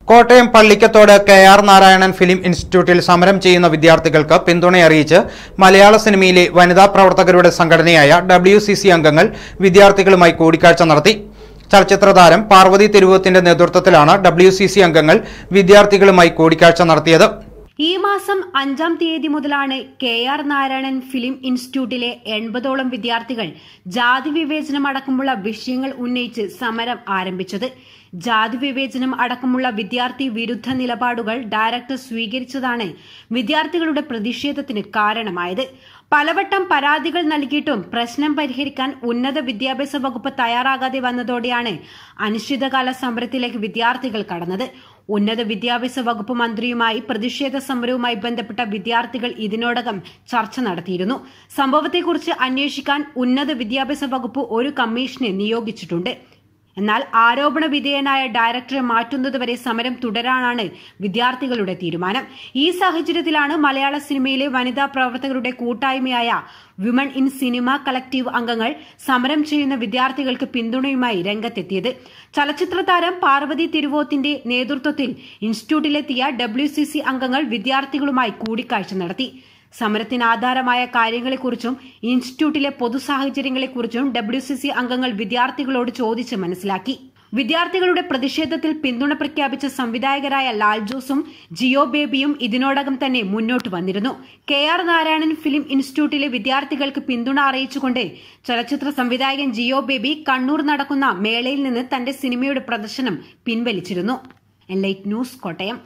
Kottayam Pallikkathode K R Narayanan film ഇൻസ്റ്റിറ്റ്യൂട്ടിൽ സമരം ചെയ്യുന്ന വിദ്യാർത്ഥികൾക്ക് പിന്തുണയറിയിച്ച് മലയാള സിനിമയിലെ വനിതാ പ്രവർത്തകരുടെ സംഘടനയായ ഡബ്ല്യു സി സി അംഗങ്ങൾ വിദ്യാർത്ഥികളുമായി കൂടിക്കാഴ്ച നടത്തി ചലച്ചിത്ര താരം പാർവതി തിരുവോത്തിന്റെ നേതൃത്വത്തിലാണ് ഡബ്ല്യു സി സി അംഗങ്ങൾ വിദ്യാർത്ഥികളുമായി കൂടിക്കാഴ്ച നടത്തിയത് ഈ മാസം അഞ്ചാം തീയതി മുതലാണ് കെ ആർ നാരായണൻ ഫിലിം ഇൻസ്റ്റിറ്റ്യൂട്ടിലെ എൺപതോളം വിദ്യാർത്ഥികൾ ജാതി വിവേചനം അടക്കമുള്ള വിഷയങ്ങൾ ഉന്നയിച്ച് സമരം ആരംഭിച്ചത് ജാതി വിവേചനം അടക്കമുള്ള വിദ്യാർത്ഥി വിരുദ്ധ നിലപാടുകൾ ഡയറക്ടർ സ്വീകരിച്ചതാണ് വിദ്യാർത്ഥികളുടെ പ്രതിഷേധത്തിന് കാരണമായത് പലവട്ടം പരാതികൾ നൽകിയിട്ടും പ്രശ്നം പരിഹരിക്കാൻ ഉന്നത വിദ്യാഭ്യാസ വകുപ്പ് തയ്യാറാകാതെ വന്നതോടെയാണ് അനിശ്ചിതകാല സമരത്തിലേക്ക് വിദ്യാർത്ഥികൾ കടന്നത് ഉന്നത വിദ്യാഭ്യാസ വകുപ്പ് മന്ത്രിയുമായി പ്രതിഷേധ സമരവുമായി ബന്ധപ്പെട്ട വിദ്യാർത്ഥികൾ ഇതിനോടകം ചർച്ച നടത്തിയിരുന്നു സംഭവത്തെക്കുറിച്ച് അന്വേഷിക്കാൻ ഉന്നത വിദ്യാഭ്യാസ വകുപ്പ് ഒരു കമ്മീഷനെ നിയോഗിച്ചിട്ടുണ്ട് എന്നാൽ ആരോപണ വിധേയനായ ഡയറക്ടറെ മാറ്റുന്നതുവരെ സമരം തുടരാനാണ് വിദ്യാർത്ഥികളുടെ തീരുമാനം ഈ സാഹചര്യത്തിലാണ് മലയാള സിനിമയിലെ വനിതാ പ്രവർത്തകരുടെ കൂട്ടായ്മയായ വിമൺ ഇൻ സിനിമ കളക്ടീവ് അംഗങ്ങൾ സമരം ചെയ്യുന്ന വിദ്യാർത്ഥികൾക്ക് പിന്തുണയുമായി രംഗത്തെത്തിയത് ചലച്ചിത്ര താരം പാർവതി തിരുവോത്തിന്റെ നേതൃത്വത്തിൽ ഇൻസ്റ്റിറ്റ്യൂട്ടിലെത്തിയ ഡബ്ല്യു സി സി അംഗങ്ങൾ വിദ്യാർത്ഥികളുമായി കൂടിക്കാഴ്ച നടത്തി സമരത്തിന് ആധാരമായ കാര്യങ്ങളെക്കുറിച്ചും ഇൻസ്റ്റിറ്റ്യൂട്ടിലെ പൊതുസാഹചര്യങ്ങളെക്കുറിച്ചും ഡബ്ല്യു സി സി അംഗങ്ങൾ വിദ്യാർത്ഥികളോട് ചോദിച്ച് മനസ്സിലാക്കി വിദ്യാർത്ഥികളുടെ പ്രതിഷേധത്തിൽ പിന്തുണ പ്രഖ്യാപിച്ച സംവിധായകരായ ലാൽ ജോസും ജിയോ ബേബിയും ഇതിനോടകം തന്നെ മുന്നോട്ട് വന്നിരുന്നു കെ ആർ നാരായണൻ ഫിലിം ഇൻസ്റ്റിറ്റ്യൂട്ടിലെ വിദ്യാർത്ഥികൾക്ക് പിന്തുണ അറിയിച്ചുകൊണ്ട് ചലച്ചിത്ര സംവിധായകൻ ജിയോ ബേബി കണ്ണൂർ നടക്കുന്ന മേളയിൽ നിന്ന് തന്റെ സിനിമയുടെ പ്രദർശനം പിൻവലിച്ചിരുന്നു എൻലൈറ്റ് ന്യൂസ് കോട്ടയം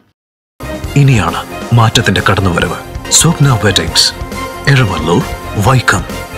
ഇനിയാണ് മാറ്റത്തിന്റെ കടന്നുവരവ് സ്വപ്ന വെഡിങ്സ് എഴമല്ലൂർ വൈക്കം